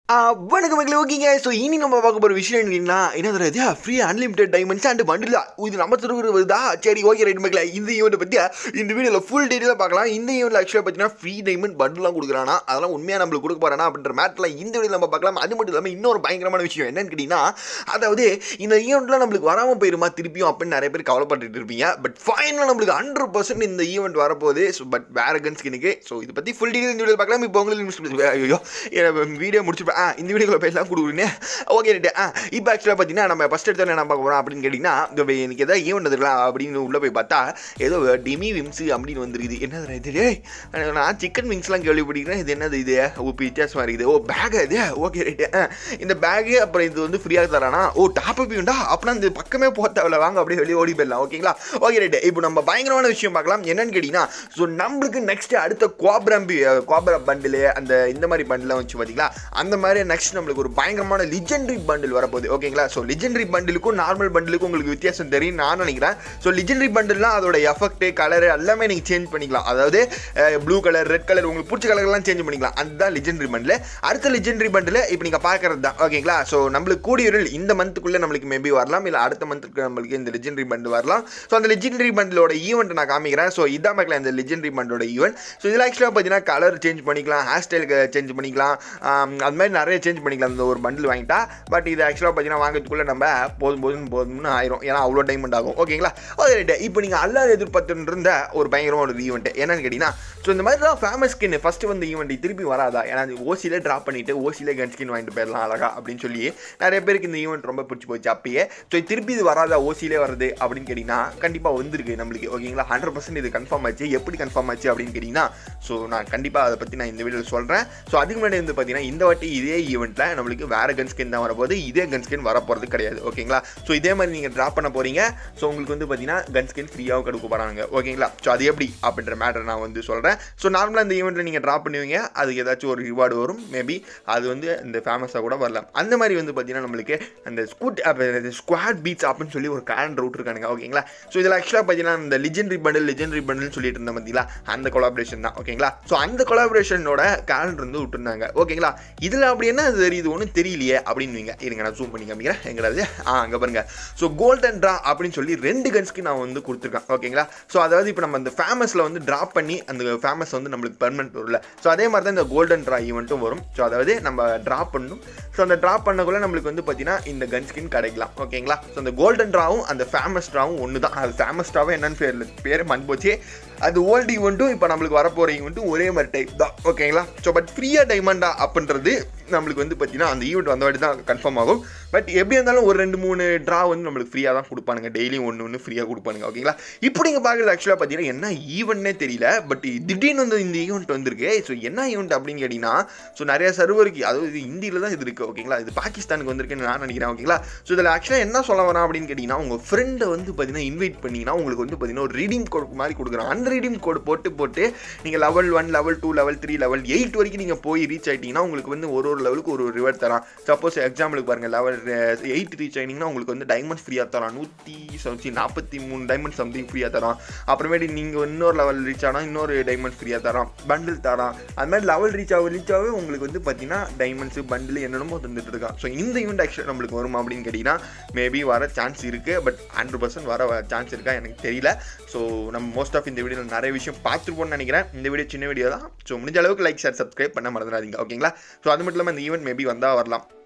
ஆ, வணக்கம் மக்களே ஓகேங்க ஸோ இனி நம்ம பார்க்க போகிற விஷயம் என்னன்னா என்ன தெரியாது free unlimited diamonds and bundle இது நம்ம திருவுரு வருதா சரி ஓகே ரைட் மக்களே இந்த ஈவெண்ட் பற்றி இந்த வீடியோவில் ஃபுல் டீட்டெயிலாக பார்க்கலாம் இந்த ஈவெண்ட்டில் ஆக்சுவலாக பார்த்தீங்கன்னா ஃப்ரீ டைமண்ட் பண்டிலாம் கொடுக்குறானா அதெல்லாம் உண்மையாக நம்மளுக்கு கொடுக்க போகிறானா அப்படின்ற மேட்டில் இந்த வீடியோ நம்ம பார்க்கலாம் அது மட்டும் இல்லாமல் இன்னொரு பயங்கரமான விஷயம் என்னன்னு கேட்டிங்கன்னா அதாவது இந்த ஈவெண்ட்டில் நம்மளுக்கு வராமல் போயிருமா திருப்பியும் அப்படின்னு நிறைய பேர் கவலைப்பட்டுட்டு இருப்பீங்க பட் ஃபைனலாக நம்மளுக்கு ஹண்ட்ரட் பர்சன்ட் இந்த ஈவெண்ட் வரப்போகுது ஸோ பட் வேற கன் ஸ்கினுக்கு ஸோ இதை பற்றி ஃபுல் டீட்டெயில் இந்த வீடியோ பார்க்கலாம் இப்போ உங்களுக்கு ஐயோ வீடியோ முடிச்சுப்பேன் ஆ இந்த வீடியோக்குள்ள பேசலாம் கொடுக்குறேன் ஓகே ரைட்டு ஆ இப்போ ஆக்சுவலாக பார்த்தீங்கன்னா நம்ம ஃபஸ்ட் எடுத்து என்ன பார்க்க போகிறோம் அப்படின்னு கேட்டிங்கன்னா இந்த வே- எனக்கு எதாவது ஈவெண்ட் இருக்கலாம் அப்படின்னு உள்ளே போய் பார்த்தா ஏதோ டிமி விம்ஸ் அப்படின்னு வந்துருக்குது என்னது இது டேய், நான் சிக்கன் விங்ஸ்லாம் கேள்விப்பட்டிருக்கிறேன் இது என்னது இது ஓ இப்போ வித்தியாசமாக இருக்குது ஓ பேக் இது ஓகே ரைட்டு இந்த பேகு அப்புறம் இது வந்து ஃப்ரீயாக தரானா ஓ டாப் அப் உண்டா அப்படின்னா இந்த பக்கமே போக தேவையில்ல வாங்க அப்படியே வெளியே ஓடி போயிடலாம் ஓகேங்களா ஓகே ரைட்டு இப்போ நம்ம பயங்கரமான விஷயம் பார்க்கலாம் என்னன்னு கேட்டிங்கன்னா ஸோ நம்மளுக்கு நெக்ஸ்ட் அடுத்த குவாப்ரம்பி குவாப்ரா பண்டில் அந்த இந்த மாதிரி பண்டிலாம் வச்சு பார்த்தீங்களா அந்த மாதிரி நெக்ஸ்ட் நம்மளுக்கு ஒரு பயங்கரமான லிஜெண்டரி பண்டில் வரப்போகுது ஓகேங்களா ஸோ லிஜெண்டரி பண்டிலுக்கும் நார்மல் பண்டிலுக்கும் உங்களுக்கு வித்தியாசம் தெரியும் நான் நினைக்கிறேன் ஸோ லிஜெண்டரி பண்டில்லாம் அதோட எஃபெக்ட் கலர் எல்லாமே நீங்கள் சேஞ்ச் பண்ணிக்கலாம் அதாவது ப்ளூ கலர் ரெட் கலர் உங்களுக்கு பிடிச்ச கலர்லாம் சேஞ்ச் பண்ணிக்கலாம் அதுதான் லிஜெண்டரி பண்டில் அடுத்த லிஜெண்டரி பண்டில் இப்போ நீங்கள் பார்க்கறது தான் ஓகேங்களா ஸோ நம்மளுக்கு கூடிய இந்த மந்த்துக்குள்ளே நம்மளுக்கு மேபி வரலாம் இல்லை அடுத்த மந்த்துக்கு நம்மளுக்கு இந்த லெஜெண்டரி பண்டு வரலாம் ஸோ அந்த லெஜெண்டரி பண்டிலோட ஈவெண்ட் நான் காமிக்கிறேன் ஸோ இதான் பார்க்கலாம் இந்த லெஜெண்டரி பண்டோட ஈவெண்ட் ஸோ இதில் ஆக்சுவலாக பார்த்தீங்கன்னா கலர் சேஞ்ச் பண்ணிக்கலாம் ஹேர் ஸ்டைலுக்கு சேஞ்ச் பண்ணிக்கலாம் ஆம், அது மாதிரி நிறைய சேஞ்ச் பண்ணிக்கலாம் இந்த ஒரு பண்டில் வாங்கிட்டா பட் இது ஆக்சுவலாக பார்த்தீங்கன்னா வாங்கிறதுக்குள்ளே நம்ம போதும் போதும் போதும்னு ஆயிரும் ஏன்னா அவ்வளோ டைமண்ட் ஆகும் ஓகேங்களா ஓகே ரைட்டு இப்போ நீங்கள் எல்லாரும் எதிர்பார்த்துட்டு இருந்த ஒரு பயங்கரமான ஒரு ஈவெண்ட் என்னன்னு கேட்டிங்கன்னா ஸோ இந்த மாதிரி தான் ஃபேமஸ் ஸ்கின் ஃபஸ்ட்டு வந்து ஈவெண்ட் திருப்பி வராதா ஏன்னா அது ஓசியில் ட்ராப் பண்ணிவிட்டு ஓசியில் கன் ஸ்கின் வாங்கிட்டு போயிடலாம் அழகா அப்படின்னு சொல்லி நிறைய பேருக்கு இந்த ஈவெண்ட் ரொம்ப பிடிச்சி போச்சு அப்பயே ஸோ திருப்பி இது வராதா ஓசியிலே வருது அப்படின்னு கேட்டிங்கன்னா கண்டிப்பாக வந்திருக்கு நம்மளுக்கு ஓகேங்களா ஹண்ட்ரட் பர்சன்ட் இது கன்ஃபார்ம் ஆச்சு எப்படி கன்ஃபார்ம் ஆச்சு அப்படின்னு கேட்டிங்கன்னா ஸோ நான் கண்டிப்பாக அதை பற்றி நான் இந்த வீடியோவில் சொல்கிறேன் ஸோ அதுக்கு முன்னாடி வந்து பார்த்தீங்கன்னா இந்த வாட்டி இதே ஈவெண்ட்டில் நம்மளுக்கு வேறு கன் ஸ்கின் தான் வரப்போகுது இதே கன் ஸ்கின் வரப்போகிறது கிடையாது ஓகேங்களா ஸோ இதே மாதிரி நீங்கள் ட்ராப் பண்ண போகிறீங்க ஸோ உங்களுக்கு வந்து பார்த்தீங்கன்னா கன் ஸ்கின் ஃப்ரீயாகவும் கொடுக்க போகிறாங்க ஓகேங்களா ஸோ அது எப்படி அப்படின்ற மேட்டர் நான் வந்து சொல்கிறேன் ஸோ நார்மலாக இந்த ஈவெண்ட்டில் நீங்கள் ட்ராப் பண்ணுவீங்க அதுக்கு ஏதாச்சும் ஒரு ரிவார்டு வரும் மேபி அது வந்து இந்த ஃபேமஸாக கூட வரலாம் அந்த மாதிரி வந்து பார்த்தீங்கன்னா நம்மளுக்கு அந்த ஸ்கூட் ஸ்குவாட் பீச் அப்படின்னு சொல்லி ஒரு கேலண்டர் விட்டுருக்கானுங்க ஓகேங்களா ஸோ இதில் ஆக்சுவலாக பார்த்தீங்கன்னா இந்த லிஜெண்டரி பண்டில் லிஜெண்டரி பண்டில்னு சொல்லிட்டு இருந்தேன் பார்த்தீங்களா அந்த கொலாபரேஷன் தான் ஓகேங்களா ஸோ அந்த கொலாபரேஷனோட கேலண்டர் வந்து விட்டுருந்தாங்க ஓகேங்களா இதில் அப்படி என்ன தெரியுது ஒன்றும் தெரியலையே அப்படின்னுவீங்க இருங்க நான் ஜூம் பண்ணி காமிக்கிறேன் எங்கடாது ஆ அங்கே பாருங்க ஸோ கோல்டன் ட்ரா அப்படின்னு சொல்லி ரெண்டு கன்ஸ்க்கு நான் வந்து கொடுத்துருக்கேன் ஓகேங்களா ஸோ அதாவது இப்போ நம்ம அந்த ஃபேமஸில் வந்து ட்ராப் பண்ணி அந்த ஃபேமஸ் வந்து நம்மளுக்கு பெர்மனெண்ட் வரும்ல ஸோ அதே மாதிரி தான் இந்த கோல்டன் ட்ரா ஈவெண்ட்டும் வரும் ஸோ அதாவது நம்ம ட்ராப் பண்ணணும் ஸோ அந்த ட்ராப் பண்ணக்குள்ள நம்மளுக்கு வந்து பார்த்தீங்கன்னா இந்த கன் ஸ்கின் கிடைக்கலாம் ஓகேங்களா ஸோ அந்த கோல்டன் ட்ராவும் அந்த ஃபேமஸ் ட்ராவும் ஒன்று தான் அது ஃபேமஸ் ட்ராவும் என்னன்னு பேர் பேர் மண் போச்சு அது ஓல்டு ஈவெண்ட்டும் இப்போ நம்மளுக்கு வரப்போகிற ஈவெண்ட்டும் ஒரே மாதிரி டைப் தான் ஓகேங்களா ஸோ பட் ஃப்ரீயாக டைமண்டா அப்படின்றது நம்மளுக்கு வந்து பார்த்தீங்கன்னா அந்த ஈவெண்ட் வந்த வாட்டி தான் கன்ஃபார்ம் ஆகும் பட் எப்படி இருந்தாலும் ஒரு ரெண்டு மூணு ட்ரா வந்து நம்மளுக்கு ஃப்ரீயாக தான் கொடுப்பானுங்க டெய்லியும் ஒன்று ஒன்று ஃப்ரீயாக கொடுப்பானுங்க ஓகேங்களா இப்போ நீங்கள் பார்க்குறது ஆக்சுவலாக பார்த்தீங்கன்னா என்ன ஈவெண்ட்னே தெரியல பட் திடீர்னு வந்து இந்த ஈவெண்ட் வந்திருக்கு ஸோ என்ன ஈவெண்ட் அப்படின்னு கேட்டிங்கன்னா ஸோ நிறைய சர்வருக்கு அதாவது இது இந்தியில் தான் இது இருக்குது ஓகேங்களா இது பாகிஸ்தானுக்கு வந்திருக்குன்னு நான் நினைக்கிறேன் ஓகேங்களா ஸோ இதில் ஆக்சுவலாக என்ன சொல்ல வரேன் அப்படின்னு கேட்டிங்கன்னா உங்கள் ஃப்ரெண்டை வந்து பார்த்தீங்கன்னா இன்வைட் பண்ணிங்கன்னா உங்களுக்கு வந்து பார்த்தீங்கன்னா ஒரு ரீடிங் கோட் மாதிரி கொடுக்குறான் அந்த ரீடிங் கோட் போட்டு போட்டு நீங்கள் level one level two level three level eight வரைக்கும் நீங்கள் போய் ரீச் ஆகிட்டீங்கன்னா உங்களுக்கு வந்து ஒரு ஒரு லெவலுக்கு ஒரு ரிவார்ட் தரான் சப்போஸ் எக்ஸாம்பிளுக்கு பாருங்கள் லெவல் எயிட் ரீச் ஆகினீங்கன்னா உங்களுக்கு வந்து டைமண்ட்ஸ் ஃப்ரீயாக தரான் நூற்றி சம்சி நாற்பத்தி மூணு டைமண்ட் சம்திங் ஃப்ரீயாக தரான் அப்புறமேட்டு நீங்கள் இன்னொரு லெவல் ரீச் ஆனால் இன்னொரு டைமண்ட் ஃப்ரீயாக தரான் பண்டில் தரான் அது மாதிரி லெவல் ரீச் ஆக ரீச் ஆகவே உங்களுக்கு வந்து பார்த்தீங்கன்னா டைமண்ட்ஸு பண்டில் என்னென்னமோ தந்துட்டு இருக்கான் ஸோ இந்த ஈவெண்ட் ஆக்சுவலாக நம்மளுக்கு வருமா அப்படின்னு கேட்டிங்கன்னா மேபி வர சான்ஸ் இருக்குது பட் ஹண்ட்ரட் பர்சன்ட் வர சான்ஸ் இருக்கா எனக்கு தெரியல ஸோ நம்ம மோஸ்ட் ஆஃப் இந்த வீடியோவில் நிறைய விஷயம் பார்த்துருப்போம்னு நினைக்கிறேன் இந்த வீடியோ சின்ன வீடியோ தான் ஸோ முடிஞ்ச அளவுக்கு லைக் ஷேர் சப்ஸ்கிரைப் பண்ண மறந்துடாதீங்க ஓகேங்களா ஸோ அது மட்டும் இல்லாமல் இந்த ஈவெண்ட் மேபி வந்தால் வரலாம்